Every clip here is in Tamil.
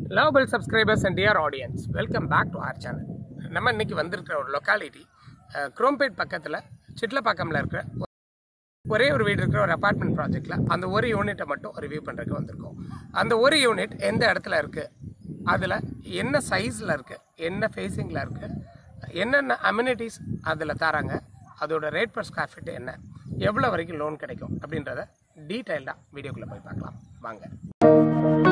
lovable subscribers and dear audience welcome back to our channel நம்ம இன்னைக்கு வந்திருக்கிற ஒரு லொக்காலிட்டி குரோம்பேட் பக்கத்தில் சிட்லப்பாக்கம்ல இருக்கிற ஒரே ஒரு வீடு இருக்கிற ஒரு அபார்ட்மெண்ட் ப்ராஜெக்ட்டில் அந்த ஒரு யூனிட்டை மட்டும் ரிவ்யூ பண்ணுறதுக்கு வந்திருக்கோம் அந்த ஒரு யூனிட் எந்த இடத்துல இருக்குது அதில் என்ன சைஸில் இருக்குது என்ன ஃபேஸிங்கில் இருக்குது என்னென்ன அம்யூனிட்டிஸ் அதில் தராங்க அதோட ரேட் பர் ஸ்கொயர் ஃபீட் என்ன எவ்வளோ வரைக்கும் லோன் கிடைக்கும் அப்படின்றத டீட்டெயில்டாக வீடியோக்குள்ளே போய் பார்க்கலாம் வாங்க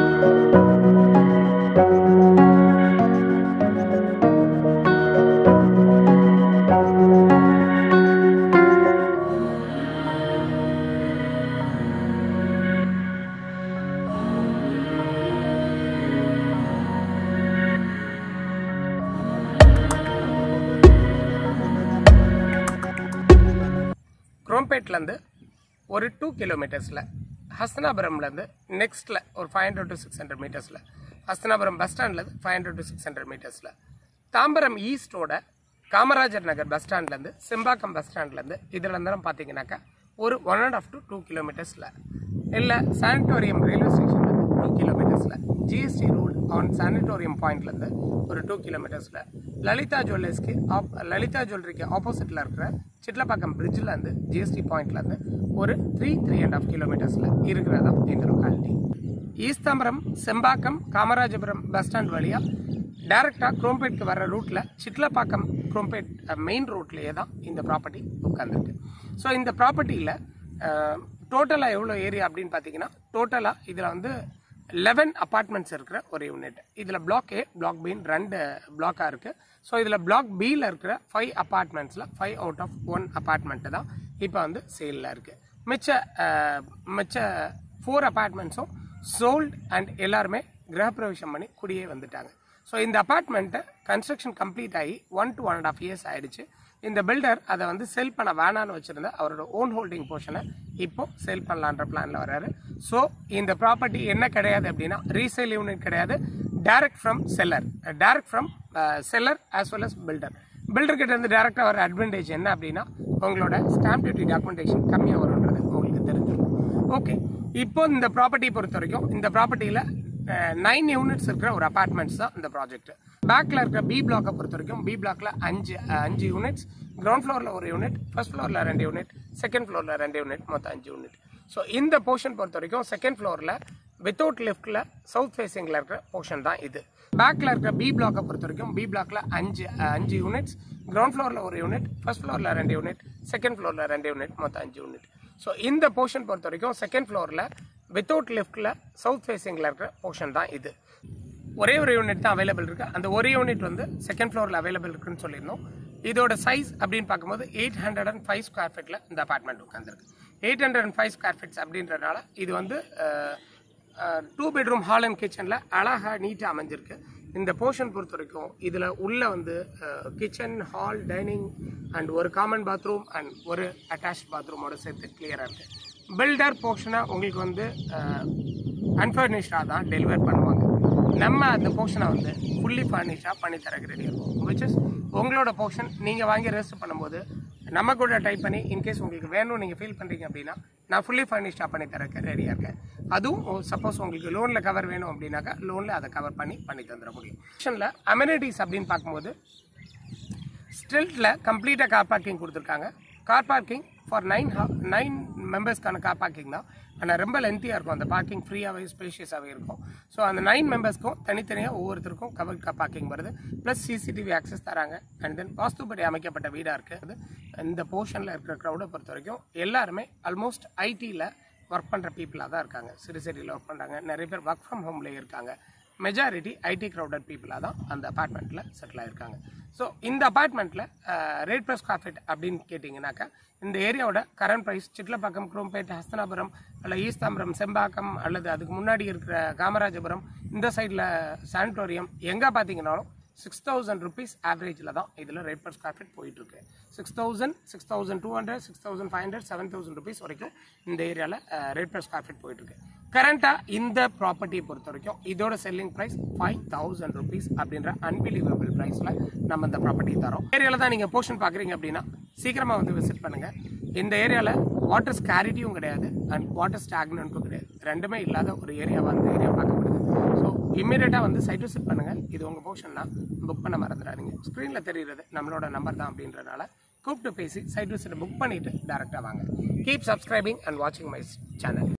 குரோம்பேட்லேருந்து ஒரு டூ கிலோமீட்டர்ஸில் ஹஸ்தனாபுரம்லேருந்து நெக்ஸ்ட்டில் ஒரு five hundred to six hundred மீட்டர்ஸில் ஹஸ்தனாபுரம் பஸ் ஸ்டாண்ட்லேருந்து five hundred to six hundred மீட்டர்ஸில் தாம்பரம் ஈஸ்டோட காமராஜர் நகர் பஸ் ஸ்டாண்ட்லேருந்து செம்பாக்கம் பஸ் ஸ்டாண்ட்லேருந்து இதில் இருந்தாலும் பார்த்தீங்கன்னாக்கா ஒரு one and half to two கிலோமீட்டர்ஸில் இல்லை சானிட்டோரியம் ரயில்வே ஸ்டேஷன்லேருந்து டூ கிலோமீட்டர்ஸில் ஜிஎஸ்டி ரோடு ஆன் சானிட்டோரியம் பாயிண்ட்லேருந்து ஒரு டூ கிலோமீட்டர்ஸில் லலிதா ஜுவல்லர்ஸ்க்கு ஆப் லலிதா ஜுவல்லரிக்கு ஆப்போசிட்டில் இருக்கிற சிட்லப்பாக்கம் பிரிட்ஜில் இருந்து ஜிஎஸ்டி பாயிண்ட்லேருந்து ஒரு த்ரீ த்ரீ அண்ட் ஆஃப் கிலோமீட்டர்ஸில் இருக்கிறதா இந்த locality ஈஸ்தாம்பரம் Sembakkam Kamarajapuram bus stand வழியாக டைரெக்டாக குரோம்பேட்க்கு வர ரூட்டில் சிட்லப்பாக்கம் குரோம்பேட் மெயின் ரோட்லேயே தான் இந்த ப்ராப்பர்ட்டி உட்காந்துருக்கு ஸோ இந்த ப்ராப்பர்ட்டியில் டோட்டலாக எவ்வளோ ஏரியா அப்படின்னு பார்த்தீங்கன்னா டோட்டலாக இதில் வந்து லெவன் அப்பார்ட்மெண்ட்ஸ் இருக்கிற ஒரு யூனிட் இதில் பிளாக் ஏ பிளாக் பின்னு ரெண்டு பிளாக்காக இருக்குது ஸோ இதில் பிளாக் பியில் இருக்கிற ஃபைவ் அப்பார்ட்மெண்ட்ஸில் five out of one apartment தான் இப்போ வந்து சேலில் இருக்குது மிச்ச அஹ், மிச்ச ஃபோர் அப்பார்ட்மெண்ட்ஸும் சோல்ட் அண்ட் எல்லாருமே கிரகப்பிரவேசம் பண்ணி குடியே வந்துட்டாங்க ஸோ இந்த அப்பார்ட்மெண்ட்டை கன்ஸ்ட்ரக்ஷன் கம்ப்ளீட் ஆகி one to one and half years ஆயிடுச்சு இந்த பில்டர் அதை வந்து செல் பண்ண வேணான்னு வச்சிருந்த அவரோட ஓன் ஹோல்டிங் போர்ஷனை இப்போ செல் பண்ணலான்ற பிளான்ல வராரு ஸோ இந்த ப்ராப்பர்ட்டி என்ன கிடையாது அப்படின்னா ரீசேல் யூனிட் கிடையாது direct from seller direct from seller as well as builder builder கிட்ட இருந்து டேரக்டாக வர அட்வான்டேஜ் என்ன அப்படின்னா உங்களோட ஸ்டாம்ப் டியூட்டி டாக்குமெண்டேஷன் கம்மியாக வரும்ன்றது உங்களுக்கு தெரிஞ்சிருக்கும் ஓகே இப்போ இந்த ப்ராப்பர்ட்டி பொறுத்த வரைக்கும் இந்த ப்ராப்பர்ட்டியில் நைன் யூனிட்ஸ் இருக்கிற ஒரு அபார்ட்மெண்ட்ஸ் தான் இந்த ப்ராஜெக்ட் பேக்ல இருக்கிற பி பிளாக்கை பொறுத்த வரைக்கும் பி பிளாக்ல அஞ்சு அஹ், அஞ்சு யூனிட்ஸ் கிரவுண்ட் ஃப்ளோரில் ஒரு யூனிட் ஃபர்ஸ்ட் ஃப்ளோரில் ரெண்டு யூனிட் செகண்ட் ஃப்ளோரில் ரெண்டு யூனிட் மொத்தம் அஞ்சு யூனிட் ஸோ இந்த போர்ஷன் பொறுத்த வரைக்கும் செகண்ட் ஃப்ளோரில் வித்தவுட் லிஃப்ட்ல சவுத் ஃபேசிங்ல இருக்கிற போர்ஷன் தான் இது பேக்ல இருக்கிற பி பிளாக்கை பொறுத்த வரைக்கும் பி பிளாக்ல அஞ்சு அஹ், அஞ்சு யூனிட்ஸ் கிரவுண்ட் ஃப்ளோரில் ஒரு யூனிட் ஃபர்ஸ்ட் ஃப்ளோரில் ரெண்டு யூனிட் செகண்ட் ஃப்ளோரில் ரெண்டு யூனிட் மொத்தம் அஞ்சு யூனிட் ஸோ இந்த போர்ஷன் பொறுத்த வரைக்கும் செகண்ட் ஃப்ளோரில் வித்தவுட் லிஃப்ட்ல சவுத் ஃபேசிங்ல இருக்கிற போர்ஷன் தான் இது ஒரே ஒரு யூனிட் தான் அவைலபிள் இருக்கு அந்த ஒரு யூனிட் வந்து செகண்ட் ஃப்ளோரில் அவைலபிள் இருக்குன்னு சொல்லியிருந்தோம் இதோட சைஸ் அப்படின்னு பார்க்கும்போது eight hundred and five square ஃபீட்டில் இந்த அபார்ட்மெண்ட் உட்காந்துருக்கு eight hundred and five square feets அப்படின்றனால இது வந்து டூ பெட்ரூம் ஹால் அண்ட் கிச்சனில் அழகாக நீட்டாக அமைஞ்சிருக்கு இந்த போர்ஷன் பொறுத்த வரைக்கும் இதில் உள்ள வந்து கிச்சன் ஹால் டைனிங் அண்ட் ஒரு காமன் பாத்ரூம் அண்ட் ஒரு அட்டாச் பாத்ரூமோட சேர்த்து கிளியராக இருக்குது பில்டர் போர்ஷனை உங்களுக்கு வந்து அன்ஃபர்னிஷ்டாக தான் டெலிவர் பண்ணுவாங்க நம்ம அந்த போர்ஷனை வந்து ஃபுல்லி ஃபர்னிஷ்டாக பண்ணி தரக்கு ரெடி இருக்கும் விச் இஸ் உங்களோட போர்ஷன் நீங்கள் வாங்கி ரெஜிஸ்டர் பண்ணும்போது நம்ம கூட டைப் பண்ணி இன்கேஸ் உங்களுக்கு வேணும் நீங்கள் ஃபீல் பண்ணுறீங்க அப்படின்னா நான் ஃபுல்லி ஃபர்னிஷ்டாக பண்ணி தரக்கு ரெடியாக இருக்கேன் அதுவும் சப்போஸ் உங்களுக்கு லோனில் கவர் வேணும் அப்படின்னாக்கா லோனில் அதை கவர் பண்ணி பண்ணி தந்துட முடியும் ஆப்ஷனில் அமெனிட்டிஸ் அப்படின்னு பார்க்கும்போது ஸ்டில்ட்டில் கம்ப்ளீட்டாக கார் பார்க்கிங் கொடுத்துருக்காங்க car parking for nine nine மெம்பர்ஸ்க்கான கார் பார்க்கிங் தான் ஆனால் ரொம்ப லென்த்தியாக இருக்கும் அந்த பார்க்கிங் ஃப்ரீயாகவே ஸ்பேஷியஸாகவே இருக்கும் ஸோ அந்த நைன் மெம்பர்ஸ்க்கும் தனித்தனியாக ஒவ்வொருத்தருக்கும் கவர் கார் பார்க்கிங் வருது ப்ளஸ் சிசிடிவி ஆக்சஸ் தராங்க அண்ட் தென் வாஸ்துபடி அமைக்கப்பட்ட வீடாக இருக்குது இந்த போர்ஷனில் இருக்கிற க்ரௌடை பொறுத்த வரைக்கும் எல்லாருமே ஆல்மோஸ்ட் ஐடியில் ஒர்க் பண்ணுற பீப்புளாக தான் இருக்காங்க சிறு சிட்டியில் ஒர்க் பண்ணுறாங்க நிறைய பேர் ஒர்க் ஃப்ரம் ஹோம்லேயே இருக்காங்க மெஜாரிட்டி ஐடி க்ரௌடட் பீப்புளாக தான் அந்த அப்பார்ட்மெண்ட்டில் செட்டில் ஆயிருக்காங்க ஸோ இந்த அப்பார்ட்மெண்ட்டில் ரேட் ப்ளஸ் காஃபிட் அப்படின்னு கேட்டிங்கனாக்கா இந்த ஏரியாவோட கரண்ட் ப்ரைஸ் சிட்லப்பாக்கம் குரோம்பேட் ஹஸ்தனாபுரம் அல்ல ஈஸ்தாம்பரம் செம்பாக்கம் அல்லது அதுக்கு முன்னாடி இருக்கிற காமராஜபுரம் இந்த சைடில் சானிட்டோரியம் எங்கே பார்த்தீங்கன்னாலும் சிக்ஸ் தௌசண்ட் ருபீஸ் ஆவரேஜில் தான் இதில் ரேட் பர் ஸ்கொயர் ஃபீட் போயிட்டு இருக்கு six thousand six thousand two hundred six thousand five hundred seven thousand rupees வரைக்கும் இந்த ஏரியாவில் ரேட் பர் ஸ்கொயர் ஃபீட் போயிட்டு இருக்கு கரண்டாக இந்த ப்ராப்பர்ட்டியை பொறுத்த வரைக்கும் இதோட selling price five thousand rupees அப்படின்ற அன்பிலீவபிள் ப்ரைஸில் நம்ம இந்த ப்ராப்பர்ட்டி தரோம் ஏரியாவில் தான் நீங்கள் போர்ஷன் பார்க்குறீங்க அப்படின்னா சீக்கிரமாக வந்து விசிட் பண்ணுங்கள் இந்த ஏரியாவில் வாட்டர் ஸ்கேரிட்டியும் கிடையாது அண்ட் வாட்டர் ஸ்டாக்னண்ட்டும் கிடையாது ரெண்டுமே இல்லாத ஒரு ஏரியாவாக இந்த ஏரியா பார்க்கப்படுது ஸோ இம்மீடியட்டாக வந்து சைட் விசிட் பண்ணுங்கள் இது உங்கள் போர்ஷன்னா புக் பண்ண மறந்துடாதீங்க ஸ்க்ரீனில் தெரியுறது நம்மளோட நம்பர் தான் அப்படின்றனால கூப்பிட்டு பேசி சைட் விசிட் புக் பண்ணிவிட்டு டேரெக்டாக வாங்க கீப் சப்ஸ்கிரைபிங் அண்ட் வாட்சிங் மை சேனல்